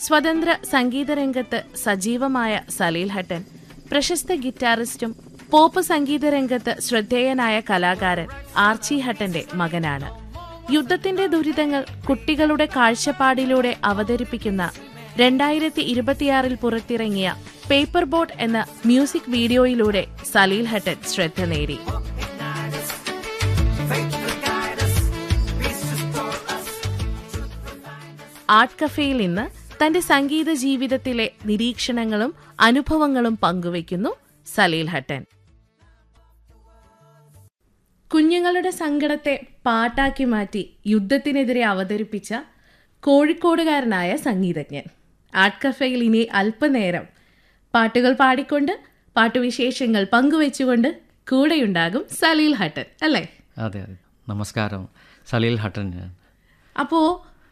സ്വതന്ത്ര സംഗീത രംഗത്ത് സജീവമായ സലീൽ ഹട്ടൻ പ്രശസ്ത ഗിറ്റാറിസ്റ്റും പോപ്പ് സംഗീത രംഗത്ത് ശ്രദ്ധേയനായ കലാകാരൻ ആർച്ചി ഹട്ടന്റെ മകനാണ് യുദ്ധത്തിന്റെ ദുരിതങ്ങൾ കുട്ടികളുടെ കാഴ്ചപ്പാടിലൂടെ അവതരിപ്പിക്കുന്ന രണ്ടായിരത്തി ഇരുപത്തിയാറിൽ പുറത്തിറങ്ങിയ പേപ്പർ ബോട്ട് എന്ന മ്യൂസിക് വീഡിയോയിലൂടെ സലീൽ ഹട്ടൻ ശ്രദ്ധ നേടി ആർട്ട് കഫേയിൽ ഇന്ന് തന്റെ സംഗീത ജീവിതത്തിലെ നിരീക്ഷണങ്ങളും അനുഭവങ്ങളും പങ്കുവയ്ക്കുന്നു സലീൽ ഹട്ടൻ കുഞ്ഞുങ്ങളുടെ സങ്കടത്തെ പാട്ടാക്കി മാറ്റി യുദ്ധത്തിനെതിരെ അവതരിപ്പിച്ച കോഴിക്കോടുകാരനായ സംഗീതജ്ഞൻ ആർട്ട് കഫേയിൽ ഇനി അല്പനേരം പാട്ടുകൾ പാടിക്കൊണ്ട് പാട്ടുവിശേഷങ്ങൾ പങ്കുവെച്ചുകൊണ്ട് കൂടെയുണ്ടാകും സലീൽ ഹട്ടൻ അല്ലേ അതെ അതെ നമസ്കാരം സലീൽ ഹട്ടൻ ഞാൻ അപ്പോൾ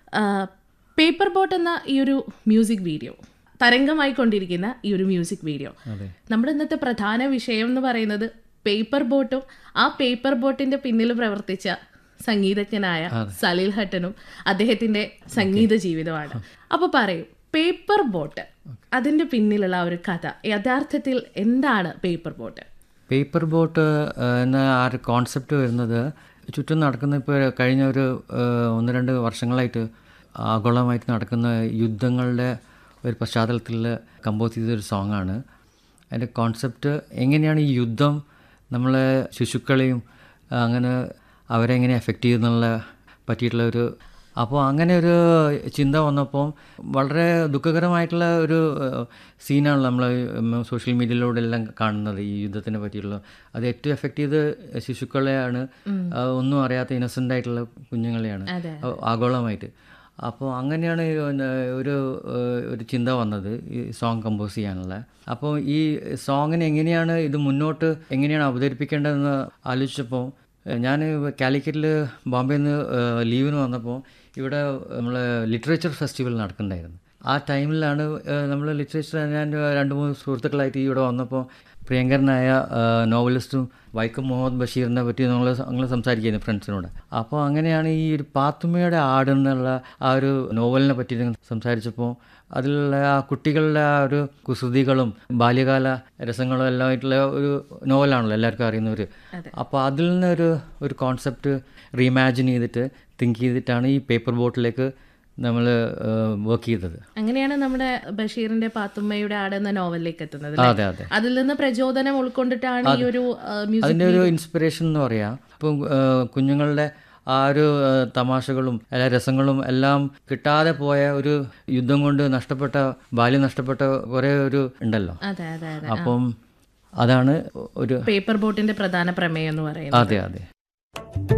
പേപ്പർ ബോട്ട് എന്ന ഈ ഒരു മ്യൂസിക് വീഡിയോ തരംഗമായിക്കൊണ്ടിരിക്കുന്ന ഈ ഒരു മ്യൂസിക് വീഡിയോ അതെ നമ്മുടെ ഇന്നത്തെ പ്രധാന വിഷയം എന്ന് പറയുന്നത് പേപ്പർ ബോട്ടും ആ പേപ്പർ ബോട്ടിന്റെ പിന്നിൽ പ്രവർത്തിച്ച സംഗീതജ്ഞനായ സലീൽ ഹട്ടനും അദ്ദേഹത്തിന്റെ സംഗീത ജീവിതമാണ് അപ്പൊ പറയൂ പേപ്പർ ബോട്ട് അതിന്റെ പിന്നിലുള്ള ആ ഒരു കഥ യഥാർത്ഥത്തിൽ എന്താണ് പേപ്പർ ബോട്ട് പേപ്പർ ബോട്ട് എന്ന ആ ഒരു കോൺസെപ്റ്റ് വരുന്നത് ചുറ്റും നടക്കുന്ന ഇപ്പോൾ കഴിഞ്ഞ ഒരു ഏഹ്, ഒന്ന് രണ്ട് വർഷങ്ങളായിട്ട് ആഗോളമായിട്ട് നടക്കുന്ന യുദ്ധങ്ങളുടെ ഒരു പശ്ചാത്തലത്തിൽ കമ്പോസ് ചെയ്തൊരു സോങ്ങാണ് അതിൻ്റെ കോൺസെപ്റ്റ് എങ്ങനെയാണ് ഈ യുദ്ധം നമ്മളെ ശിശുക്കളെയും ആ, അങ്ങനെ അവരെ എങ്ങനെ എഫക്റ്റ് ചെയ്യുന്നുള്ള പറ്റിയിട്ടുള്ള ഒരു അപ്പോൾ അങ്ങനെ ഒരു ചിന്ത വന്നപ്പോൾ വളരെ ദുഃഖകരമായിട്ടുള്ള ഒരു സീനാണ് നമ്മൾ സോഷ്യൽ മീഡിയയിലൂടെ എല്ലാം കാണുന്നത് ഈ യുദ്ധത്തിനെ പറ്റിയുള്ള അത് ഏറ്റവും എഫക്റ്റ് ചെയ്ത് ശിശുക്കളെയാണ് ആ, ഒന്നും അറിയാത്ത ഇന്നസെൻ്റ് ആയിട്ടുള്ള കുഞ്ഞുങ്ങളെയാണ് അതെ. ആ, ആഗോളമായിട്ട് അപ്പോൾ അങ്ങനെയാണ് ഈ ഒന്ന് ഒരു ഏഹ്, ഒരു ചിന്ത വന്നത് ഈ സോങ് കമ്പോസ് ചെയ്യാനുള്ള അപ്പോൾ ഈ സോങ്ങിനെ എങ്ങനെയാണ് ഇത് മുന്നോട്ട് എങ്ങനെയാണ് അവതരിപ്പിക്കേണ്ടതെന്ന് ആലോചിച്ചപ്പോൾ ഏഹ്, ഞാൻ കാലിക്കറ്റിൽ ബോംബെയിൽ നിന്ന് ഏഹ്, ലീവിന് വന്നപ്പോൾ ഇവിടെ നമ്മൾ ലിറ്ററേച്ചർ ഫെസ്റ്റിവൽ നടക്കുന്നുണ്ടായിരുന്നു ആ ടൈമിലാണ് നമ്മൾ ലിറ്ററേച്ചർ ഞാൻ രണ്ട് മൂന്ന് സുഹൃത്തുക്കളായിട്ട് ഇവിടെ വന്നപ്പോൾ പ്രിയങ്കരനായ ആ, നോവലിസ്റ്റും വൈക്കം മുഹമ്മദ് ബഷീറിനെ പറ്റി നമ്മൾ ഞങ്ങൾ സംസാരിക്കുന്നു ഫ്രണ്ട്സിനോട് അപ്പോൾ അങ്ങനെയാണ് ഈ ഒരു പാത്തുമ്മയുടെ ആട് എന്നുള്ള ആ ഒരു നോവലിനെ പറ്റി സംസാരിച്ചപ്പോൾ അതിലുള്ള ആ കുട്ടികളുടെ ആ ഒരു കുസൃതികളും ബാല്യകാല രസങ്ങളും എല്ലാം ആയിട്ടുള്ള ഒരു നോവലാണല്ലോ എല്ലാവർക്കും അറിയുന്ന ഒരു അപ്പോൾ അതിൽ നിന്നൊരു ഒരു കോൺസെപ്റ്റ് റീഇമാജിൻ ചെയ്തിട്ട് തിങ്ക് ചെയ്തിട്ടാണ് ഈ പേപ്പർ ബോട്ടിലേക്ക് നമ്മൾ വർക്ക് ചെയ്തത് അങ്ങനെയാണ് നമ്മുടെ ബഷീറിന്റെ പാത്തുമ്മയുടെ ആട് എന്ന നോവലിലേക്ക് എത്തുന്നത് അല്ലേ? അതെ അതെ അതിൽ നിന്ന് പ്രചോദനം ഉൾക്കൊണ്ടിട്ടാണ് ഈ ഒരു ആ, മ്യൂസിക് അതിൻ്റെ ഒരു ഇൻസ്പിറേഷൻ എന്ന് പറയാം ഇപ്പം ആ, കുഞ്ഞുങ്ങളുടെ ആ ഒരു ആ, തമാശകളും എല്ലാ രസങ്ങളും എല്ലാം കിട്ടാതെ പോയ ഒരു യുദ്ധം കൊണ്ട് നഷ്ടപ്പെട്ട ബാല്യം നഷ്ടപ്പെട്ട കുറേ ഒരു ഉണ്ടല്ലോ അതെ അതെ അതെ അപ്പം അതാണ് ഒരു പേപ്പർ ബോട്ടിന്റെ പ്രധാന പ്രമേയം എന്ന് പറയുന്നത് അതെ അതെ